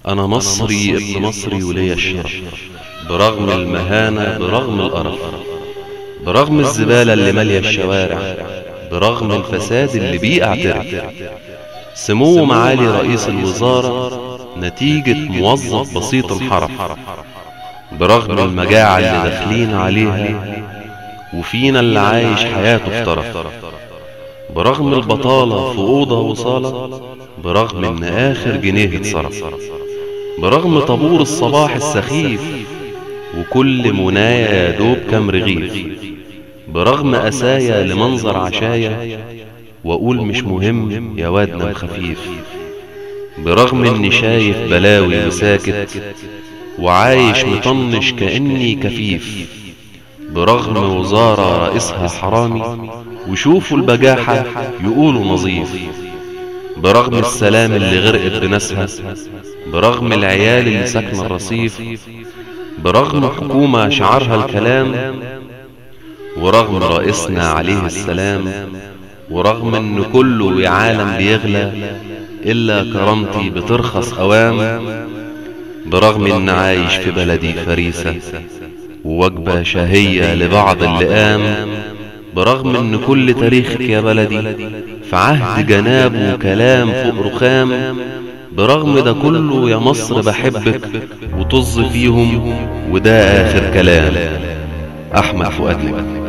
أنا مصري ابن مصري وليا الشرف برغم المهانة برغم القرف برغم الزبالة اللي مالية الشوارع برغم الفساد اللي بيه اعترف سمو معالي رئيس الوزارة نتيجة موظف بسيط انحرف برغم المجاعة اللي داخلين عليها وفينا اللي عايش حياته افترف برغم البطالة في أوضة وصالة برغم إن آخر جنيه اتصرف برغم طابور الصباح السخيف وكل منايا يا دوب كام رغيف برغم أسايا لمنظر عشايا وأقول مش مهم يا واد نام خفيف برغم إني شايف بلاوي وساكت وعايش مطنش كأني كفيف برغم وزارة رئيسها حرامي وشوفوا البجاحة يقولوا نظيف برغم السلام اللي غرقت بناسها برغم العيال اللي ساكنة الرصيف برغم حكومة شعارها الكلام ورغم رئيسنا عليه السلام ورغم ان كله يا عالم بيغلى الا كرامتي بترخص اوام برغم ان عايش في بلدي فريسة ووجبة شهية لبعض اللئام برغم ان كل تاريخك يا بلدي في عهد جناب وكلام فوق رخام برغم ده كله يا مصر بحبك وطز فيهم وده آخر كلام أحمد فؤاد نجم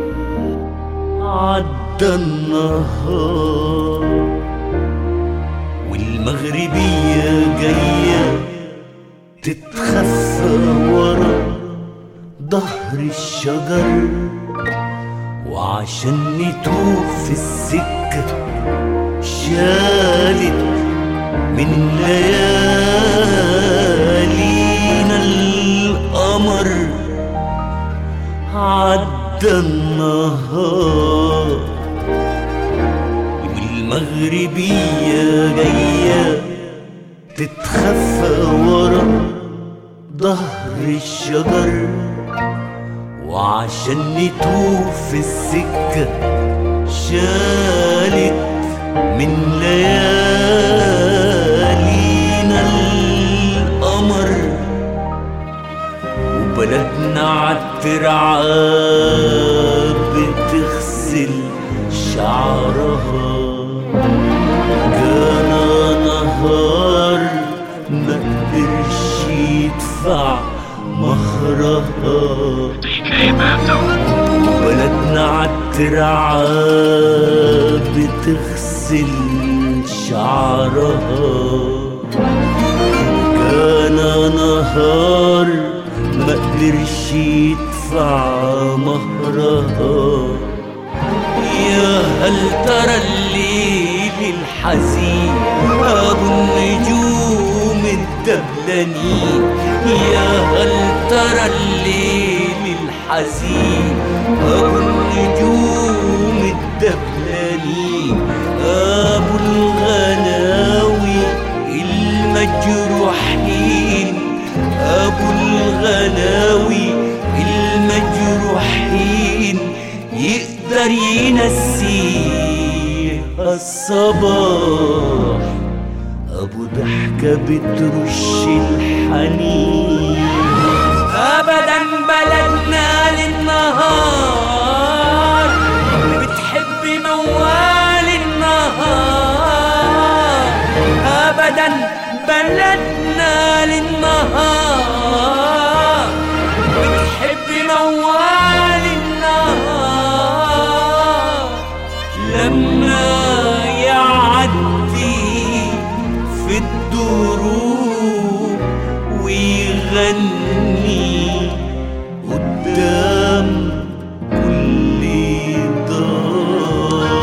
عدى النهار والمغربية جاية تتخفى ورا ظهر الشجر وعشان نتوه في السكة شالت من ليالينا القمر عدى النهار والمغربية جاية تتخفى ورا ظهر الشجر وعشان نتوه في السكة شالت من ليالينا القمر وبلدنا عالترعاب بتغسل شعرها كان نهار ما قدرش يدفع مهرها بلدنا عالترعاب بتغسل شعرها كان نهار ما قدرش يدفع مهرها يا هل ترى الليل الحزين ابو النجوم الدبلانين يا هل ترى الليل الحزين ابو النجوم الدبلانين ابو الغناوي المجروحين ابو الغناوي المجروحين يقدر ينسيه الصباح ابو ضحكة بترش الحنين ابدا بلدنا للنهار بتحب موال النهار ابدا بلدنا للنهار بتحب موال النهار لما يعدي في الدروب ويغني قدام كل دار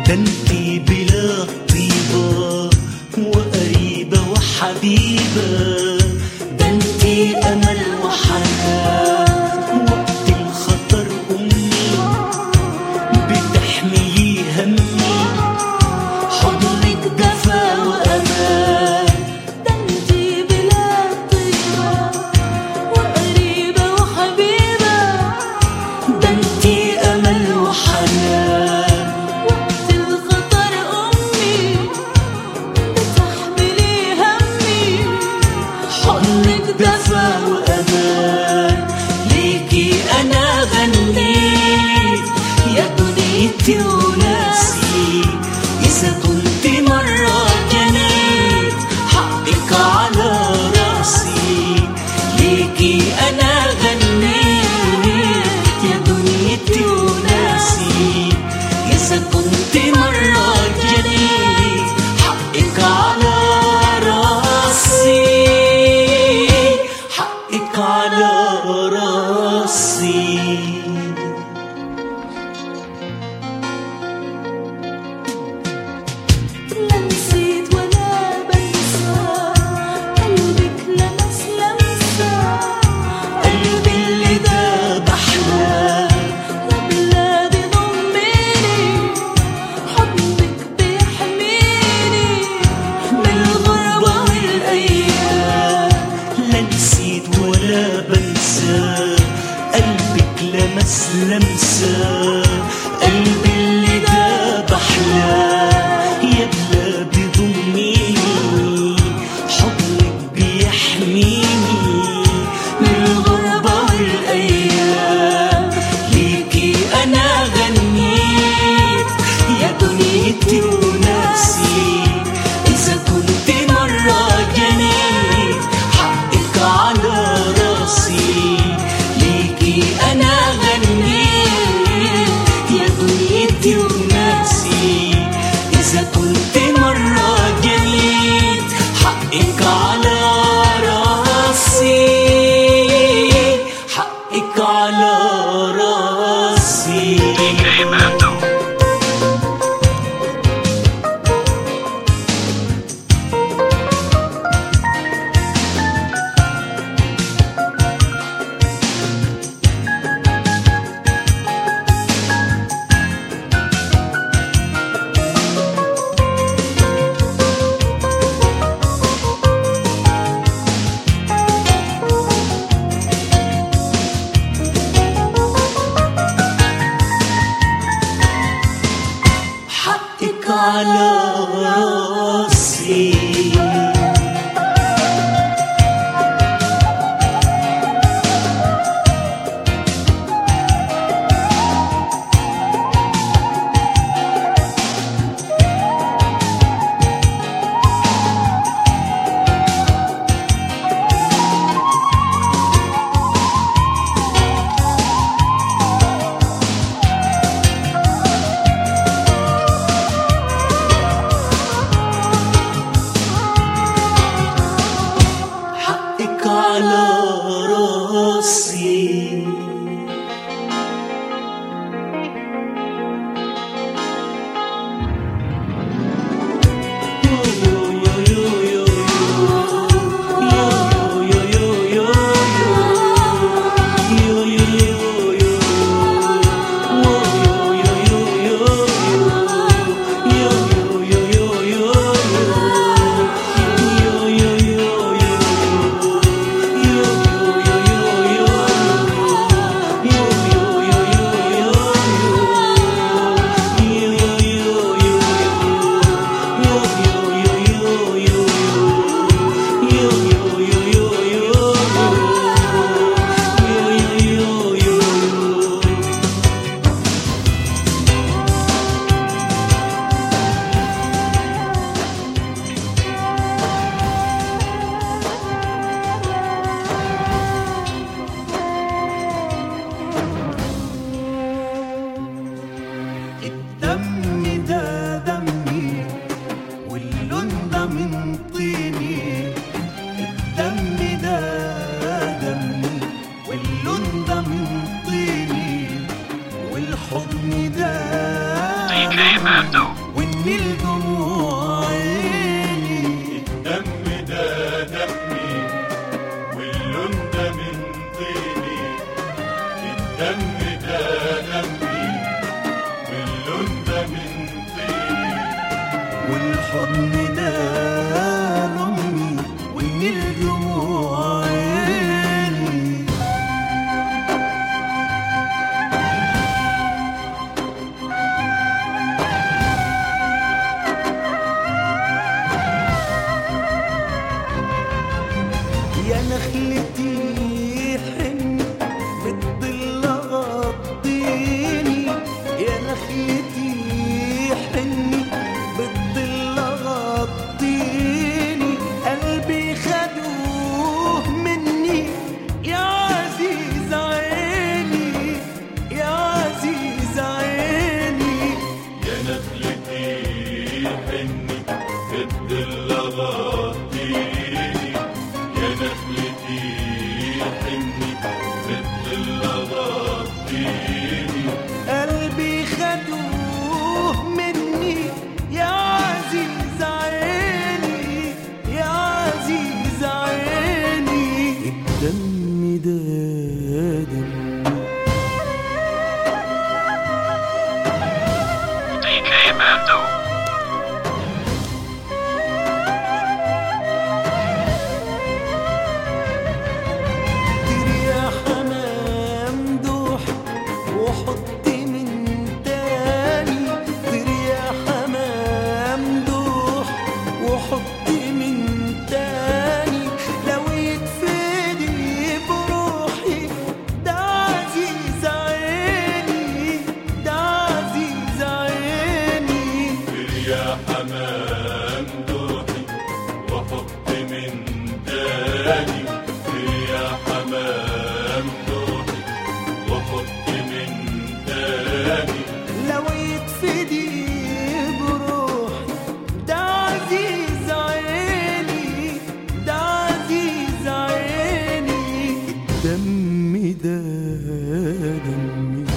ده انتي بلا طيبة وقريبة وحبيبة ده انتي أمل وحنان وقت الخطر أمي بتحملي همي حضنك دفا وأمان ده انتي بلا طيبة وقريبة وحبيبة ده انتي أمل وحنان وقت الخطر أمي بتحملي همي حضنك دفا وأمان ليكي أنا غنيت يا دنيتي وناسي إذا كنت مرة جنيت حقك على راسي ليكي أنا غنيت يا دنيتي وناسي إذا كنت مرة جنيت حقك على راسي حقك على راسي لا نسيت ولا بنسى قلبك لمس لمسة قلبي اللي داب أحلام يا بلادي ضميني حضنك بيحميني من الغربة والأيام لا نسيت ولا بنسى قلبك لمس لمسة قلبي اللي داب أحلام يا بلادي ضميني حضنك بيحميني من الغربة والأيام ليكي أنا غنيت يا دنيتي ونفسي إذا كنت مرة جنيت حقك على راسي ليكي أنا غنيت يا دنيتي ونفسي إذا كنت مرة جنيت حقك على راسي حقك على راسي حقك على راسي حقك على راسي الدم ده دمي واللون ده من طيني الدم ده دمي واللون ده من طيني والحضن ده DK Mando. ومن دموع عيني الدم ده دمي واللون ده من طيني الدم ده دمي واللون ده من طيني والحضن ده لأمي ومن دموع عيني يا نخلتي حني بالظل غطيني يا نخلتي حني بالظل غطيني قلبي خدوه مني يا عزيز عيني يا عزيز عيني يا نخلتي حني في الظل غطيني يا نخلتي حني في الظل غطيني قلبي خدوه مني يا عزيز عيني يا عزيز عيني الدم ده دمي كتير يا حمام دوح وحط من تاني كتير يا حمام دوح وحط من تاني لو يتفدي بروحي ده عزيز عيني ده عزيز عيني يا حمام دوحي وحط من تاني يا حمام دوحي وحط من تاني لو يتفدي بروحي ده عزيز عيني ده عزيز عيني الدم ده دمي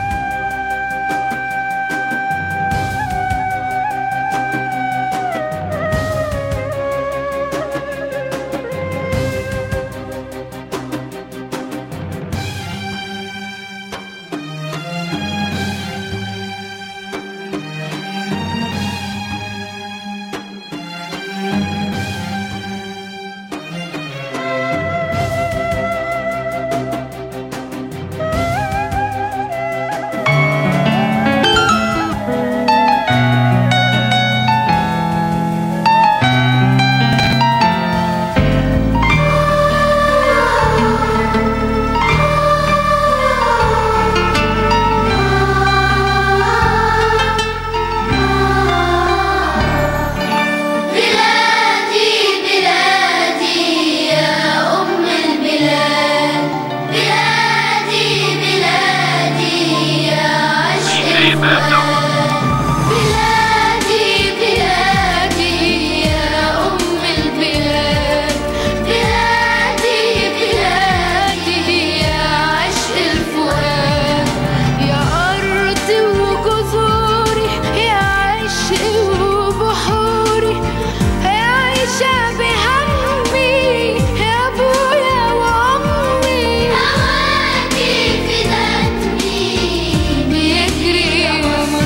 بلادي بلادي يا أم البلاد بلادي بلادي يا عشق الفؤاد بلادي بلادي يا أم البلاد بلادي بلادي يا عشق الفؤاد يا أرضي وجذوري يا عشقي وبحوري يا عيشة بهمي يا أبويا وأمي هواكي في دمي بيجري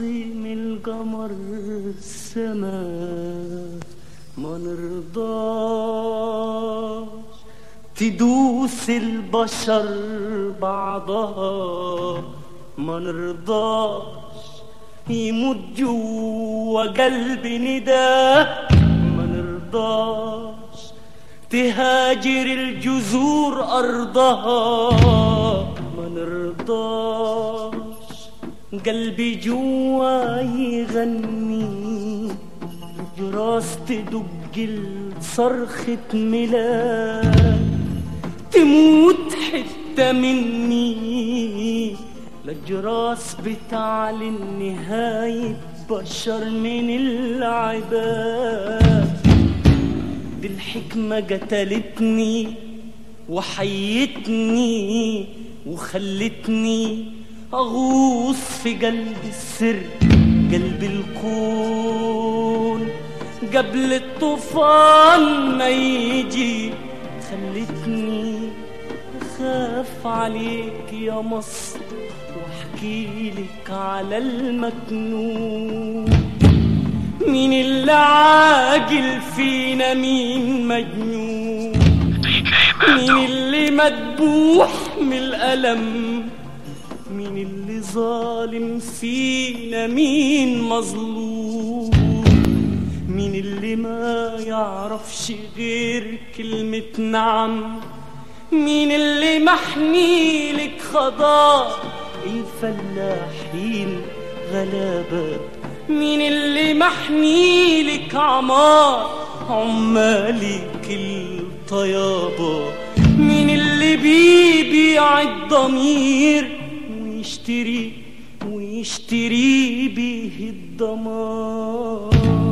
من القمر السما ما نرضاش تدوس البشر بعضها ما نرضاش يموت جوا قلبي نداء ما نرضاش تهاجر الجذور أرضها ما نرضاش قلبي جوا يغني جراس تدق صرخة ميلاد تموت حتة مني للجراس بتعلن نهاية بشر من العباد دي الحكمة قتلتني وحيتني وخلتني أغوص في قلب السر قلب الكون قبل الطوفان ما يجي خلتني أخاف عليك يا مصر واحكي لك على المكنون مين اللي عاجل فينا مين مجنون مين اللي مدبوح من الألم مين اللي ظالم فينا مين مظلوم مين اللي ما يعرفش غير كلمة نعم مين اللي محني لك خضار الفلاحين غلابة مين اللي محني لك عمار عمالك الطيابة مين اللي بيبيع الضمير ويشتري ويشتري بيه الضمان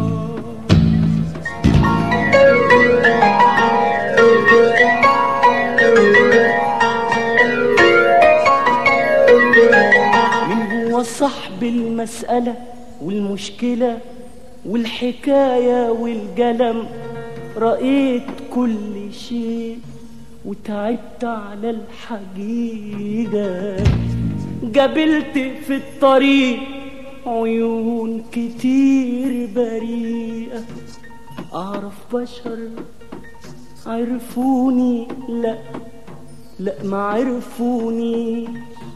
من هو صاحب المسألة والمشكلة والحكاية والقلم رأيت كل شيء وتعبت على الحقيقة قابلت في الطريق عيون كتير بريئة أعرف بشر عرفوني لا لا ما عرفوني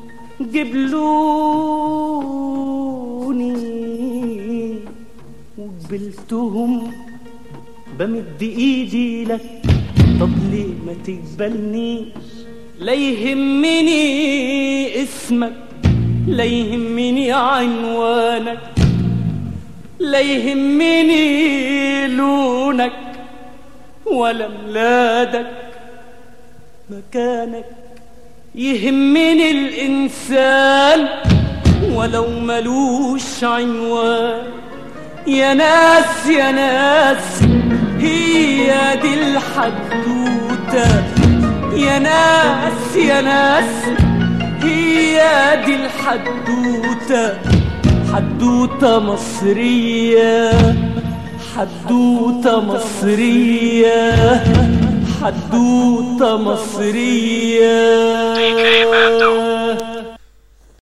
جبلوني وقبلتهم بمد ايدي لك طب ليه ما تقبلنيش لا يهمني اسمك لا يهمني عنوانك لا يهمني لونك ولا ميلادك مكانك يهمني الإنسان ولو ملوش عنوان يا ناس يا ناس هي دي الحدوتة يا ناس يا ناس هي دي الحدوتة حدوتة مصرية حدوتة مصرية حدوتة مصرية